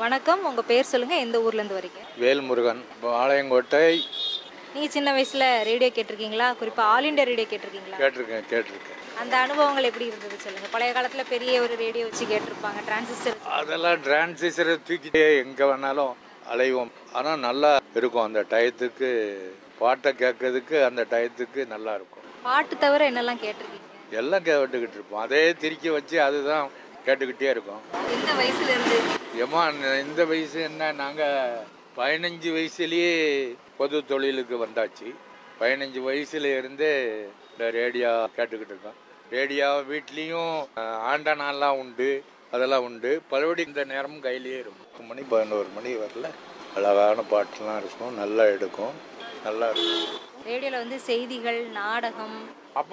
வணக்கம் உங்கள் பேர் சொல்லுங்கள் எந்த ஊர்லேருந்து வரீங்க வேல்முருகன் பாளையங்கோட்டை நீங்கள் சின்ன வயசில் ரேடியோ கேட்டிருக்கீங்களா குறிப்பாக ஆல் இண்டியா ரேடியோ கேட்டிருக்கீங்களா கேட்டிருக்கேன் கேட்டிருக்கேன் அந்த அனுபவங்கள் எப்படி இருந்தது சொல்லுங்கள் பழைய காலத்தில் பெரிய ஒரு ரேடியோ வச்சு கேட்டிருப்பாங்க டிரான்சிஸ்டர் அதெல்லாம் டிரான்சிஸ்டரை தூக்கிட்டே எங்கே வேணாலும் அலைவோம் ஆனால் நல்லா இருக்கும் அந்த டயத்துக்கு பாட்டை கேட்கறதுக்கு அந்த டயத்துக்கு நல்லா இருக்கும் பாட்டு தவிர என்னெல்லாம் கேட்டிருக்கீங்க எல்லாம் கேட்டுக்கிட்டு இருப்போம் அதே திருக்கி வச்சு அதுதான் கேட்டுக்கிட்டே இருக்கோம் எந்த வயசுல இருந்து ஏமா இந்த வயசு என்ன நாங்கள் பதினஞ்சு வயசுலேயே பொது தொழிலுக்கு வந்தாச்சு பதினஞ்சு வயசுல இருந்தே இந்த ரேடியோ கேட்டுக்கிட்டு இருக்கோம் ரேடியோ வீட்லேயும் ஆண்டனாலாம் உண்டு அதெல்லாம் உண்டு பலபடி இந்த நேரமும் கையிலேயே இருக்கும் பத்து மணி பதினோரு மணி வரல அழகான பாட்டுலாம் இருக்கும் நல்லா எடுக்கும் நல்லா இருக்கும் ரேடியோவில் வந்து செய்திகள் நாடகம்